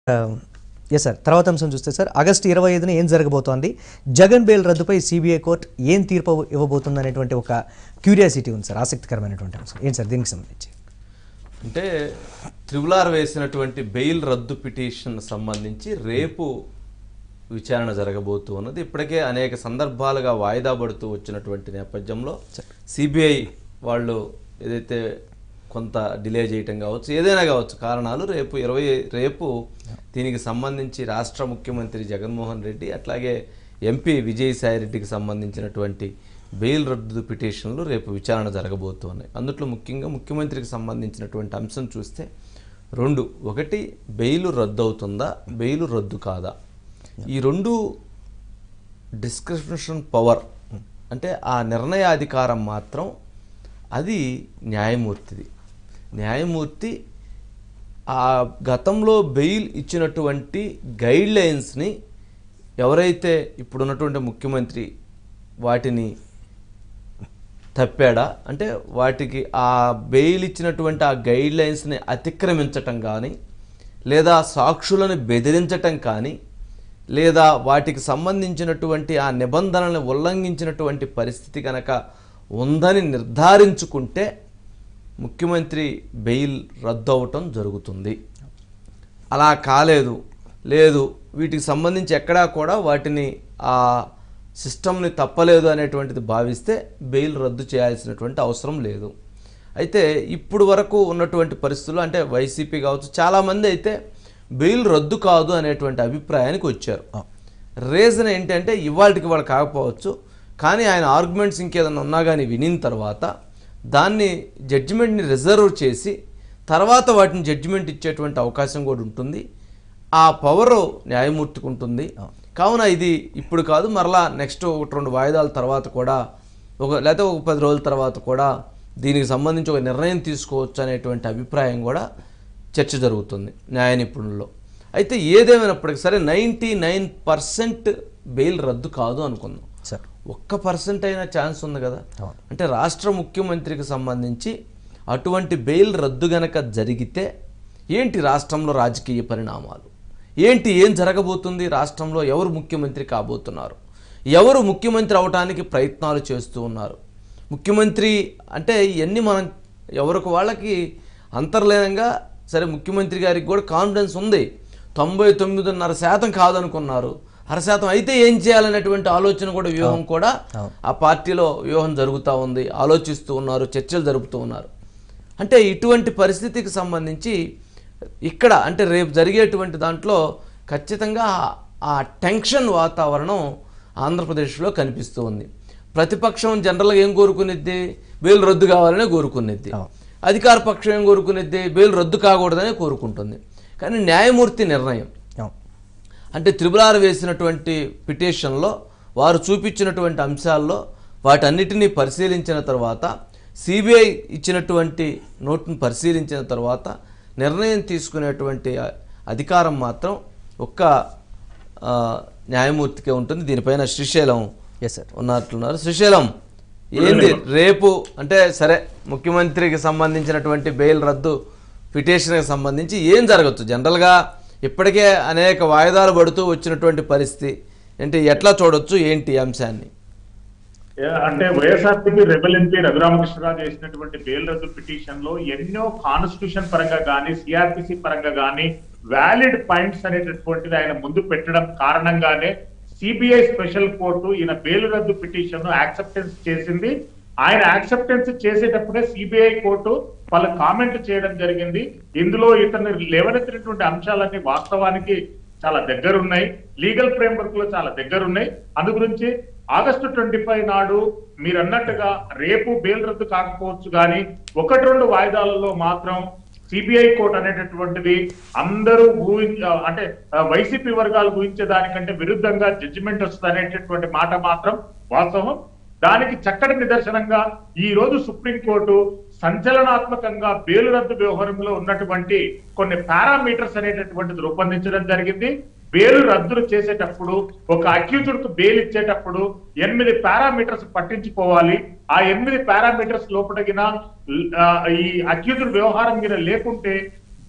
Yes sir తర్వాత అంశం చూస్తే సార్ ఆగస్టు ఇరవై ఐదున ఏం జరగబోతోంది జగన్ బెయిల్ రద్దుపై సిబిఐ కోర్టు ఏం తీర్పు ఇవ్వబోతుంది అనేటువంటి ఒక క్యూరియాసిటీ ఉంది సార్ ఆసక్తికరమైనటువంటి అంశం ఏంటి సార్ దీనికి సంబంధించి అంటే త్రిబులార్ వేసినటువంటి బెయిల్ రద్దు పిటిషన్ సంబంధించి రేపు విచారణ జరగబోతూ ఉన్నది ఇప్పటికే అనేక సందర్భాలుగా వాయిదా పడుతూ వచ్చినటువంటి నేపథ్యంలో సిబిఐ వాళ్ళు ఏదైతే కొంత డిలే చేయటం కావచ్చు ఏదైనా కావచ్చు కారణాలు రేపు ఇరవై రేపు దీనికి సంబంధించి రాష్ట్ర ముఖ్యమంత్రి జగన్మోహన్ రెడ్డి అట్లాగే ఎంపీ విజయసాయి రెడ్డికి సంబంధించినటువంటి బెయిల్ రద్దు పిటిషన్లు రేపు విచారణ జరగబోతున్నాయి అందుట్లో ముఖ్యంగా ముఖ్యమంత్రికి సంబంధించినటువంటి అంశం చూస్తే రెండు ఒకటి బెయిల్ రద్దు అవుతుందా బెయిల్ రద్దు కాదా ఈ రెండు డిస్క్రిప్షన్ పవర్ అంటే ఆ నిర్ణయాధికారం మాత్రం అది న్యాయమూర్తిది న్యాయమూర్తి ఆ గతంలో బెయిల్ ఇచ్చినటువంటి గైడ్ లైన్స్ని ఎవరైతే ఇప్పుడున్నటువంటి ముఖ్యమంత్రి వాటిని తప్పాడా అంటే వాటికి ఆ బెయిల్ ఇచ్చినటువంటి ఆ గైడ్ లైన్స్ని అతిక్రమించటం కానీ లేదా సాక్షులను బెదిరించటం కానీ లేదా వాటికి సంబంధించినటువంటి ఆ నిబంధనలను ఉల్లంఘించినటువంటి పరిస్థితి కనుక ఉందని నిర్ధారించుకుంటే ముఖ్యమంత్రి బెయిల్ రద్దు అవటం జరుగుతుంది అలా కాలేదు లేదు వీటికి సంబంధించి ఎక్కడా కూడా వాటిని ఆ సిస్టమ్ని తప్పలేదు అనేటువంటిది భావిస్తే బెయిల్ రద్దు చేయాల్సినటువంటి అవసరం లేదు అయితే ఇప్పుడు వరకు ఉన్నటువంటి పరిస్థితులు అంటే వైసీపీ కావచ్చు చాలామంది అయితే బెయిల్ రద్దు కాదు అనేటువంటి అభిప్రాయానికి వచ్చారు రీజన్ ఏంటంటే ఇవాళకి వాళ్ళు కాకపోవచ్చు కానీ ఆయన ఆర్గ్యుమెంట్స్ ఇంకేదైనా ఉన్నా కానీ వినిన తర్వాత దాన్ని జడ్జిమెంట్ని రిజర్వ్ చేసి తర్వాత వాటిని జడ్జిమెంట్ ఇచ్చేటువంటి అవకాశం కూడా ఉంటుంది ఆ పవర్ న్యాయమూర్తికి ఉంటుంది కావున ఇది ఇప్పుడు కాదు మరలా నెక్స్ట్ ఒకటి రెండు వాయిదాల తర్వాత కూడా ఒక లేకపోతే ఒక పది రోజుల తర్వాత కూడా దీనికి సంబంధించి ఒక నిర్ణయం తీసుకోవచ్చు అనేటువంటి అభిప్రాయం కూడా చర్చ జరుగుతుంది న్యాయ నిపుణుల్లో అయితే ఏదేమైనప్పటికీ సరే నైంటీ నైన్ పర్సెంట్ బెయిల్ రద్దు కాదు అనుకుందాం సార్ ఒక్క పర్సెంట్ అయినా ఛాన్స్ ఉంది కదా అవును. అంటే రాష్ట్ర ముఖ్యమంత్రికి సంబంధించి అటువంటి బెయిల్ రద్దు గనక జరిగితే ఏంటి రాష్ట్రంలో రాజకీయ పరిణామాలు ఏంటి ఏం జరగబోతుంది రాష్ట్రంలో ఎవరు ముఖ్యమంత్రి కాబోతున్నారు ఎవరు ముఖ్యమంత్రి అవడానికి ప్రయత్నాలు చేస్తూ ఉన్నారు ముఖ్యమంత్రి అంటే ఇవన్నీ మనం ఎవరికి వాళ్ళకి అంతర్లీనంగా సరే ముఖ్యమంత్రి గారికి కూడా కాన్ఫిడెన్స్ ఉంది తొంభై తొమ్మిదిన్నర శాతం కాదనుకున్నారు అర శాతం అయితే ఏం చేయాలనేటువంటి ఆలోచన కూడా వ్యూహం కూడా ఆ పార్టీలో వ్యూహం జరుగుతూ ఉంది ఆలోచిస్తూ ఉన్నారు చర్చలు జరుపుతూ ఉన్నారు అంటే ఇటువంటి పరిస్థితికి సంబంధించి ఇక్కడ అంటే రేపు జరిగేటువంటి దాంట్లో ఖచ్చితంగా ఆ- ఆ టెన్షన్ వాతావరణం ఆంధ్రప్రదేశ్లో కనిపిస్తూ ఉంది ప్రతిపక్షం జనరల్గా ఏం కోరుకునేది బెయిల్ రద్దు కావాలనే కోరుకునేది అధికార పక్షం ఏం కోరుకునేది బెయిల్ రద్దు కాకూడదనే కోరుకుంటుంది కానీ న్యాయమూర్తి నిర్ణయం అవును అంటే త్రిబులార్ వేసినటువంటి పిటిషన్లో వారు చూపించినటువంటి అంశాల్లో వాటన్నిటినీ పరిశీలించిన తర్వాత సిబిఐ ఇచ్చినటువంటి నోటును పరిశీలించిన తర్వాత నిర్ణయం తీసుకునేటువంటి అ- అధికారం మాత్రం ఒక్క ఆ, న్యాయమూర్తికే ఉంటుంది దీనిపైన శ్రీశైలం ఎస్ సార్ ఉన్నట్లున్నారు శ్రీశైలం ఏంది రేపు అంటే సరే ముఖ్యమంత్రికి సంబంధించినటువంటి బెయిల్ రద్దు పిటిషన్కి సంబంధించి ఏం జరగచ్చు జనరల్గా ఇప్పటికే అనేక వాయిదాలు పడుతూ వచ్చినటువంటి పరిస్థితి అంటే ఎట్లా చూడొచ్చు ఏంటి ఈ అంశాన్ని ఏ- అంటే వైఎస్ఆర్సీపీ రెబల్ ఎంపీ రఘురామకృష్ణరాజు చేసినటువంటి బెయిల్ రద్దు పిటిషన్ లో ఎన్నో కాన్స్టిట్యూషన్ పరంగా గానీ సిఆర్పిసి పరంగా గానీ వ్యాలిడ్ పాయింట్స్ అనేటటువంటిది ఆయన ముందు పెట్టడం కారణంగానే సిబిఐ స్పెషల్ కోర్టు ఈయన బెయిల్ రద్దు పిటిషన్ ను యాక్సెప్టెన్స్ చేసింది ఆయన యాక్సెప్టెన్స్ చేసేటప్పుడే సిబిఐ కోర్టు వాళ్ళ కామెంట్ చేయడం జరిగింది ఇందులో ఇతను లేవనెత్తినటువంటి అంశాలన్నీ వాస్తవానికి చాలా దగ్గరున్నాయి లీగల్ ఫ్రేమ్వర్క్ లో చాలా దగ్గరున్నాయి అందు గురించి ఆగస్టు ట్వంటీ ఫైవ్ నాడు మీరు అన్నట్టుగా రేపు బెయిల్ రద్దు కాకపోవచ్చు కానీ ఒకటి రెండు వాయిదాలలో మాత్రం సిబిఐ కోర్టు అనేటటువంటిది అందరూ ఊహించ అంటే ఆ, వైసీపీ వర్గాలు ఊహించే దానికంటే విరుద్ధంగా జడ్జిమెంట్ వస్తుంది అనేటటువంటి మాట మాత్రం వాస్తవం దానికి చక్కటి నిదర్శనంగా ఈ రోజు సుప్రీంకోర్టు సంచలనాత్మకంగా బెయిల్ రద్దు వ్యవహారంలో ఉన్నటువంటి కొన్ని పారామీటర్స్ అనేటటువంటిది రూపొందించడం జరిగింది బెయిల్ రద్దులు చేసేటప్పుడు ఒక అక్యూజుడ్ కు బెయిల్ ఇచ్చేటప్పుడు ఎనిమిది పారామీటర్స్ పట్టించుకోవాలి ఆ ఎనిమిది పారామీటర్స్ లోపలిగిన ఆ, ఈ అక్యూజుడ్ వ్యవహారం మీద లేకుంటే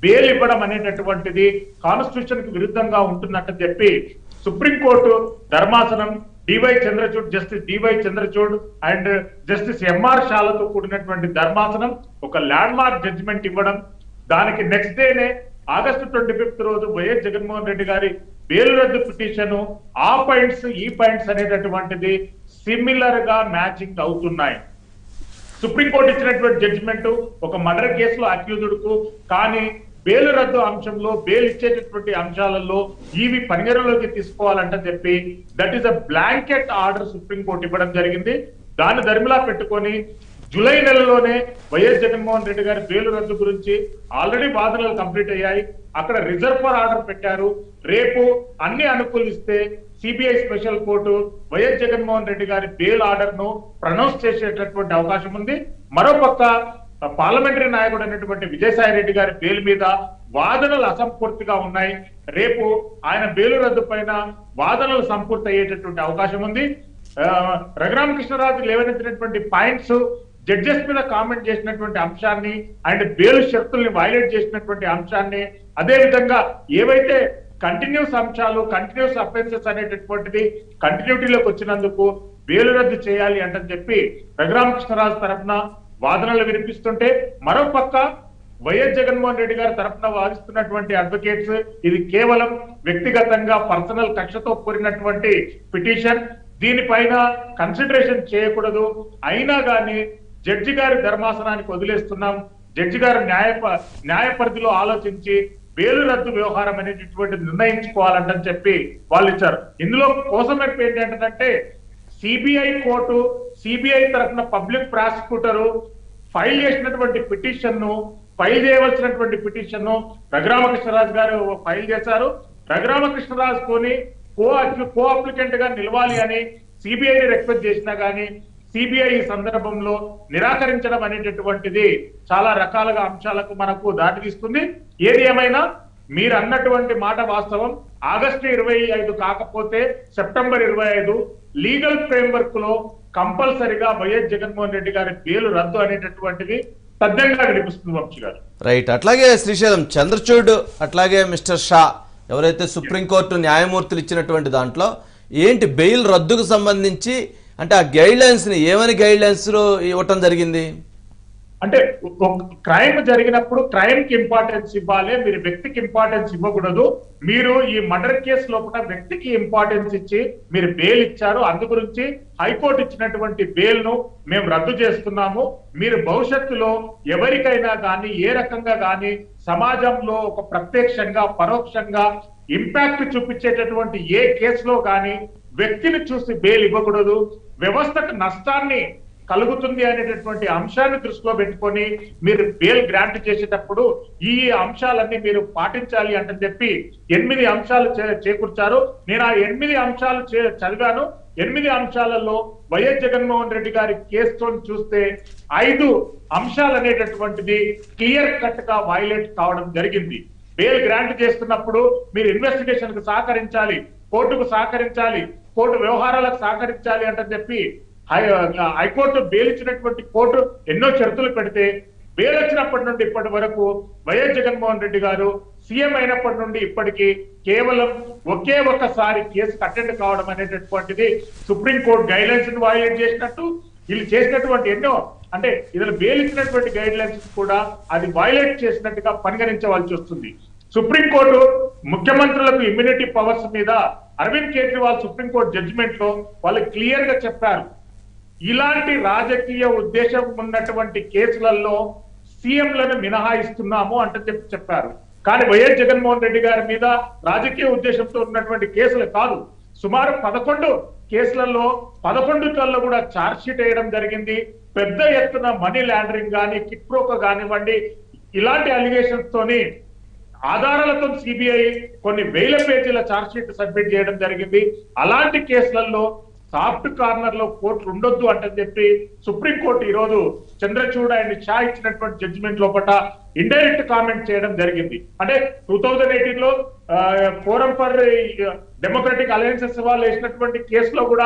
బెయిల్ ఇవ్వడం అనేటటువంటిది కాన్స్టిట్యూషన్ కి విరుద్ధంగా ఉంటున్నట్టు చెప్పి సుప్రీంకోర్టు ధర్మాసనం DY Chandrachud justice DY Chandrachud and justice MR షాలతో కూడినటువంటి ధర్మాసనం ఒక ల్యాండ్ మార్క్ జడ్జిమెంట్ ఇవ్వడం దానికి నెక్స్ట్ డేనే ఆగస్టు ట్వంటీ ఫిఫ్త్ రోజు వైఎస్ జగన్మోహన్ రెడ్డి గారి బెయిల్ రద్దు పిటిషన్ ఆ పాయింట్స్ ఈ పాయింట్స్ అనేటటువంటిది సిమిలర్ గా మ్యాచింగ్ అవుతున్నాయి సుప్రీంకోర్టు ఇచ్చినటువంటి జడ్జిమెంట్ ఒక మర్డర్ కేసులో అక్యూజ్డ్ కు కానీ బెయిల్ రద్దు అంశంలో బెయిల్ ఇచ్చేటటువంటి అంశాలలో ఇవి పరిగణలోకి తీసుకోవాలంట చెప్పి that is a blanket order supreme court ఇవ్వడం జరిగింది దాన్ని ధర్మిలా పెట్టుకొని జూలై నెలలోనే వైఎస్ జగన్మోహన్ రెడ్డి గారి బెయిల్ రద్దు గురించి ఆల్రెడీ వాదనలు కంప్లీట్ అయ్యాయి అక్కడ రిజర్వ్ ఆర్డర్ పెట్టారు రేపు అన్ని అనుకూలిస్తే CBI special court YS Jaganmohan Reddy గారి బెయిల్ ఆర్డర్ ను ప్రనౌన్స్ చేసేటటువంటి అవకాశం ఉంది మరోపక్క పార్లమెంటరీ నాయకుడు అయినటువంటి విజయసాయి రెడ్డి గారి బెయిల్ మీద వాదనలు అసంపూర్తిగా ఉన్నాయి రేపు ఆయన బెయిల్ రద్దు పైన వాదనలు సంపూర్తి అయ్యేటటువంటి అవకాశం ఉంది ఆ, రఘురామకృష్ణరాజు లేవనెత్తినటువంటి పాయింట్స్ జడ్జెస్ మీద కామెంట్ చేసినటువంటి అంశాన్ని అండ్ బెయిల్ షరతుల్ని వైలేట్ చేసినటువంటి అంశాన్ని అదే విధంగా ఏవైతే కంటిన్యూస్ అంశాలు కంటిన్యూస్ అఫెన్సెస్ అనేటటువంటిది కంటిన్యూటీలోకి వచ్చినందుకు బెయిల్ రద్దు చేయాలి అంటని చెప్పి రఘురామకృష్ణరాజు తరఫున వాదనలు వినిపిస్తుంటే మరోపక్క వైఎస్ జగన్మోహన్ రెడ్డి గారి తరఫున వాదిస్తున్నటువంటి అడ్వకేట్స్ ఇది కేవలం వ్యక్తిగతంగా పర్సనల్ కక్షతో కూడినటువంటి పిటిషన్ దీనిపైన కన్సిడరేషన్ చేయకూడదు అయినా కానీ జడ్జి గారి ధర్మాసనానికి వదిలేస్తున్నాం జడ్జి గారు న్యాయ ప- న్యాయ పరిధిలో ఆలోచించి బెయిలు రద్దు వ్యవహారం అనేటటువంటి నిర్ణయించుకోవాలంటని చెప్పి వాళ్ళు ఇచ్చారు ఇందులో కోసం ఏంటంటే సిబిఐ కోర్టు సిబిఐ తరఫున పబ్లిక్ ప్రాసిక్యూటరు ఫైల్ చేసినటువంటి పిటిషన్ ను ఫైల్ చేయవలసినటువంటి పిటిషన్ ను రఘురామకృష్ణరాజు గారు ఫైల్ చేశారు రఘురామకృష్ణరాజు కొని కో కో అప్లికెంట్ గా నిలవాలి అని సిబిఐని రిక్వెస్ట్ చేసినా గానీ సిబిఐ ఈ సందర్భంలో నిరాకరించడం అనేటటువంటిది చాలా రకాలుగా అంశాలకు మనకు దారితీస్తుంది ఏది ఏమైనా మీరు అన్నటువంటి మాట వాస్తవం ఆగస్టు ఇరవై ఐదు కాకపోతే సెప్టెంబర్ ఇరవై ఐదు లీగల్ ఫ్రేమ్వర్క్ లో కంపల్సరిగా వైఎస్ జగన్మోహన్ రెడ్డి గారి బెయిల్ రద్దు అనేటటువంటిది తథ్యంగా వినిపిస్తుంది వంశీ గారు రైట్ అట్లాగే శ్రీశైలం చంద్రచూడ్ అట్లాగే మిస్టర్ షా ఎవరైతే సుప్రీంకోర్టు న్యాయమూర్తులు ఇచ్చినటువంటి దాంట్లో ఏంటి బెయిల్ రద్దుకు సంబంధించి అంటే ఆ గైడ్ లైన్స్ని ఏమని గైడ్ లైన్స్లో ఇవ్వటం జరిగింది అంటే ఒక క్రైమ్ జరిగినప్పుడు క్రైమ్ కి ఇంపార్టెన్స్ ఇవ్వాలి మీరు వ్యక్తికి ఇంపార్టెన్స్ ఇవ్వకూడదు మీరు ఈ మర్డర్ కేసు లోపల వ్యక్తికి ఇంపార్టెన్స్ ఇచ్చి మీరు బెయిల్ ఇచ్చారు అందు గురించి హైకోర్టు ఇచ్చినటువంటి బెయిల్ ను మేము రద్దు చేస్తున్నాము మీరు భవిష్యత్తులో ఎవరికైనా కానీ ఏ రకంగా కానీ సమాజంలో ఒక ప్రత్యక్షంగా పరోక్షంగా ఇంపాక్ట్ చూపించేటటువంటి ఏ కేసులో కానీ వ్యక్తిని చూసి బెయిల్ ఇవ్వకూడదు వ్యవస్థకు నష్టాన్ని కలుగుతుంది అనేటటువంటి అంశాన్ని దృష్టిలో పెట్టుకొని మీరు బెయిల్ గ్రాంట్ చేసేటప్పుడు ఈ అంశాలన్నీ మీరు పాటించాలి అంటే చెప్పి ఎనిమిది అంశాలు చే- చేకూర్చారు నేను ఆ ఎనిమిది అంశాలు చే- చదివాను ఎనిమిది అంశాలలో వైఎస్ జగన్మోహన్ రెడ్డి గారి కేసుతో చూస్తే ఐదు అంశాలు అనేటటువంటిది క్లియర్ కట్ గా వైలేట్ కావడం జరిగింది బెయిల్ గ్రాంట్ చేస్తున్నప్పుడు మీరు ఇన్వెస్టిగేషన్ కు సహకరించాలి కోర్టుకు సహకరించాలి కోర్టు వ్యవహారాలకు సహకరించాలి అంటే చెప్పి హై- హైకోర్టు బెయిల్ ఇచ్చినటువంటి కోర్టు ఎన్నో షరతులు పెడితే బెయిల్ వచ్చినప్పటి నుండి ఇప్పటి వరకు వైఎస్ జగన్మోహన్ రెడ్డి గారు సీఎం అయినప్పటి నుండి ఇప్పటికి కేవలం ఒకే ఒక్కసారి కేసు అటెండ్ కావడం అనేటటువంటిది సుప్రీంకోర్టు గైడ్ లైన్స్ ని వైలేట్ చేసినట్టు వీళ్ళు చేసినటువంటి ఎన్నో అంటే ఇతను బెయిల్ ఇచ్చినటువంటి గైడ్ లైన్స్ కూడా అది వైలేట్ చేసినట్టుగా పరిగణించవలసి వస్తుంది సుప్రీంకోర్టు ముఖ్యమంత్రులకు ఇమ్యూనిటీ పవర్స్ మీద అరవింద్ కేజ్రీవాల్ సుప్రీంకోర్టు జడ్జిమెంట్ లో వాళ్ళు క్లియర్ గా చెప్పారు ఇలాంటి రాజకీయ ఉద్దేశం ఉన్నటువంటి కేసులలో సీఎంలను మినహాయిస్తున్నాము అంటే చెప్పి చెప్పారు కానీ వైఎస్ జగన్మోహన్ రెడ్డి గారి మీద రాజకీయ ఉద్దేశంతో ఉన్నటువంటి కేసులు కాదు సుమారు పదకొండు కేసులలో పదకొండులలో కూడా ఛార్జ్ షీట్ వేయడం జరిగింది పెద్ద ఎత్తున మనీ లాండరింగ్ కానీ కిక్ ప్రోకో కానివ్వండి ఇలాంటి అలిగేషన్స్ తోని ఆధారాలతో సిబిఐ కొన్ని వేల పేజీల ఛార్జ్ షీట్ సబ్మిట్ చేయడం జరిగింది అలాంటి కేసులలో సాఫ్ట్ కార్నర్ లో కోర్టులు ఉండొద్దు అంటే చెప్పి సుప్రీంకోర్టు ఈ రోజు చంద్రచూడ్ అండ్ షా ఇచ్చినటువంటి జడ్జిమెంట్ లోపల ఇండైరెక్ట్ కామెంట్ చేయడం జరిగింది అంటే టూ థౌజండ్ ఎయిటీన్ లో ఫోరం ఫర్ డెమోక్రటిక్ అలయన్సెస్ వాళ్ళు వేసినటువంటి కేసులో కూడా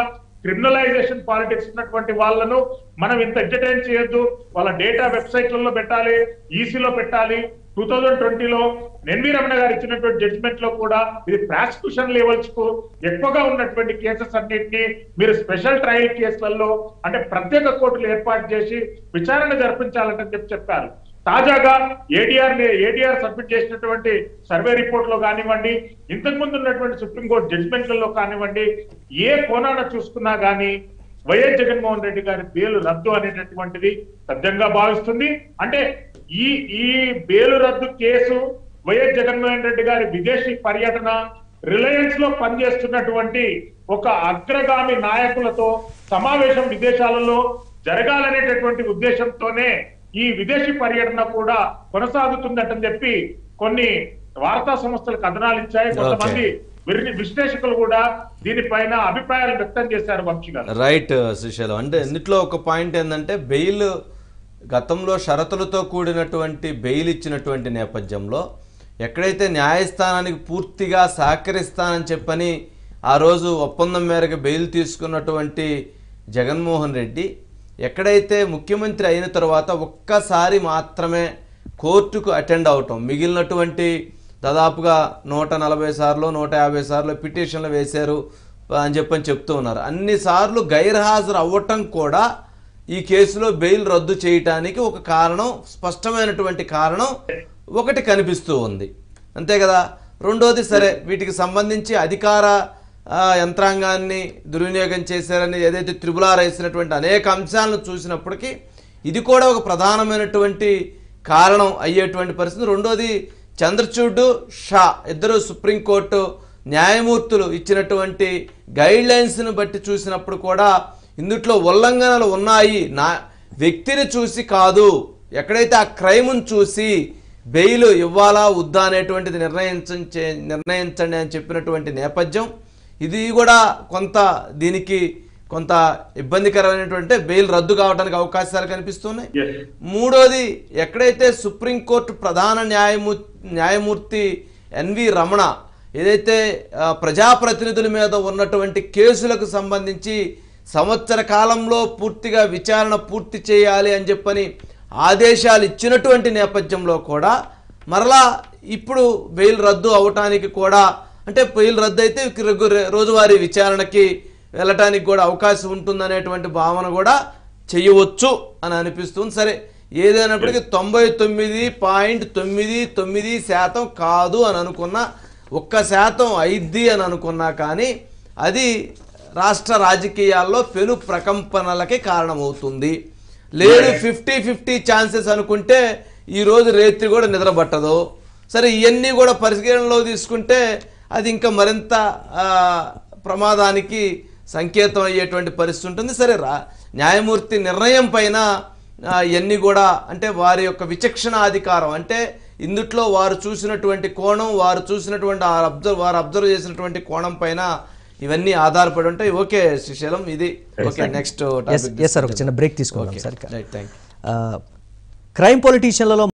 క్రిమినలైజేషన్ పాలిటిక్స్ ఉన్నటువంటి వాళ్ళను మనం ఇంత ఎంటర్టైన్ చేయొద్దు వాళ్ళ డేటా వెబ్సైట్లలో పెట్టాలి ఈసీలో పెట్టాలి టూ థౌజండ్ ట్వంటీలో ఎన్వి రమణ గారు ఇచ్చినటువంటి జడ్జిమెంట్ లో కూడా ఇది ప్రాసిక్యూషన్ లెవెల్స్ కు ఎక్కువగా ఉన్నటువంటి కేసెస్ అన్నింటినీ మీరు స్పెషల్ ట్రయల్ కేసులలో అంటే ప్రత్యేక కోర్టులు ఏర్పాటు చేసి విచారణ జరిపించాలని చెప్పి చెప్పారు తాజాగా ఏడీఆర్ ఏడీఆర్ సబ్మిట్ చేసినటువంటి సర్వే రిపోర్ట్ లో కానివ్వండి ఇంతకు ముందు ఉన్నటువంటి సుప్రీంకోర్టు జడ్జిమెంట్లలో కానివ్వండి ఏ కోణాన చూసుకున్నా గానీ వైఎస్ జగన్మోహన్ రెడ్డి గారి బెయిల్ రద్దు అనేటటువంటిది సత్యంగా భావిస్తుంది అంటే ఈ ఈ బెయిల్ రద్దు కేసు వైఎస్ జగన్మోహన్ రెడ్డి గారి విదేశీ పర్యటన రిలయన్స్ లో పనిచేస్తున్నటువంటి ఒక అగ్రగామి నాయకులతో సమావేశం విదేశాలలో జరగాలనేటటువంటి ఉద్దేశంతోనే ఈ విదేశీ పర్యటన కూడా కొనసాగుతుందటని చెప్పి కొన్ని వార్తా సంస్థలు కథనాలు ఇచ్చాయి కొంతమంది విర్- విశ్లేషకులు కూడా దీనిపైన అభిప్రాయాలు వ్యక్తం చేశారు వంశీ గారు రైట్ శ్రీశైలం అంటే ఇందులో ఒక పాయింట్ ఏంటంటే బెయిల్ గతంలో షరతులతో కూడినటువంటి బెయిల్ ఇచ్చినటువంటి నేపథ్యంలో ఎక్కడైతే న్యాయస్థానానికి పూర్తిగా సహకరిస్తానని చెప్పని ఆ రోజు ఒప్పందం మేరకు బెయిల్ తీసుకున్నటువంటి జగన్మోహన్ రెడ్డి ఎక్కడైతే ముఖ్యమంత్రి అయిన తర్వాత ఒక్కసారి మాత్రమే కోర్టుకు అటెండ్ అవటం మిగిలినటువంటి దాదాపుగా నూట నలభై సార్లు నూట యాభై సార్లు పిటిషన్లు వేశారు అని చెప్పని చెప్తూ ఉన్నారు అన్నిసార్లు గైర్హాజరు అవ్వటం కూడా ఈ కేసులో బెయిల్ రద్దు చేయటానికి ఒక కారణం స్పష్టమైనటువంటి కారణం ఒకటి కనిపిస్తూ ఉంది అంతే కదా రెండోది సరే వీటికి సంబంధించి అధికార ఆ, యంత్రాంగాన్ని దుర్వినియోగం చేశారని ఏదైతే త్రిబులార్ వేసినటువంటి అనేక అంశాలను చూసినప్పటికీ ఇది కూడా ఒక ప్రధానమైనటువంటి కారణం అయ్యేటువంటి పరిస్థితి రెండోది చంద్రచూడ్ షా ఇద్దరు సుప్రీంకోర్టు న్యాయమూర్తులు ఇచ్చినటువంటి గైడ్ లైన్స్ను బట్టి చూసినప్పుడు కూడా ఇందుట్లో ఉల్లంఘనలు ఉన్నాయి నా వ్యక్తిని చూసి కాదు ఎక్కడైతే ఆ క్రైమ్ను చూసి బెయిల్ ఇవ్వాలా వద్దా అనేటువంటిది నిర్ణయించ నిర్ణయించండి అని చెప్పినటువంటి నేపథ్యం ఇది కూడా కొంత దీనికి కొంత ఇబ్బందికరమైనటువంటి బెయిల్ రద్దు కావడానికి అవకాశాలు కనిపిస్తున్నాయి Yes. మూడోది ఎక్కడైతే సుప్రీంకోర్టు ప్రధాన న్యాయమూ న్యాయమూర్తి ఎన్వి రమణ ఏదైతే ఆ, ప్రజాప్రతినిధుల మీద ఉన్నటువంటి కేసులకు సంబంధించి సంవత్సర కాలంలో పూర్తిగా విచారణ పూర్తి చేయాలి అని చెప్పని ఆదేశాలు ఇచ్చినటువంటి నేపథ్యంలో కూడా మరలా ఇప్పుడు బెయిల్ రద్దు అవటానికి కూడా అంటే బెయిల్ రద్దు అయితే రెగ్యు- రోజువారీ విచారణకి వెళ్ళటానికి కూడా అవకాశం ఉంటుందనేటువంటి భావన కూడా చేయవచ్చు అని అనిపిస్తుంది సరే ఏదైనప్పటికీ తొంభై తొమ్మిది పాయింట్ తొమ్మిది తొమ్మిది శాతం కాదు అని అనుకున్నా ఒక్క శాతం అయిద్ది అని అనుకున్నా కానీ అది రాష్ట్ర రాజకీయాల్లో పెను ప్రకంపనలకి కారణమవుతుంది లేదు ఫిఫ్టీ ఫిఫ్టీ ఛాన్సెస్ అనుకుంటే ఈరోజు రేత్రి కూడా నిద్రపట్టదు సరే ఇవన్నీ కూడా పరిశీలనలో తీసుకుంటే అది ఇంకా మరింత ఆ, ప్రమాదానికి సంకేతం అయ్యేటువంటి పరిస్థితి ఉంటుంది సరే రా న్యాయమూర్తి నిర్ణయం పైన ఆ, ఇవన్నీ కూడా అంటే వారి యొక్క విచక్షణ అధికారం అంటే ఇందుట్లో వారు చూసినటువంటి కోణం వారు చూసినటువంటి ఆ అబ్జర్వ్ వారు అబ్జర్వ్ చేసినటువంటి కోణం పైన ఇవన్నీ ఆధారపడి ఉంటాయి ఓకే శ్రీశైలం ఇది okay next yes yes sir ఒక చిన్న బ్రేక్ తీసుకోవాలి సార్ రైట్ థ్యాంక్ క్రైమ్ పొలిటీషియన్లలో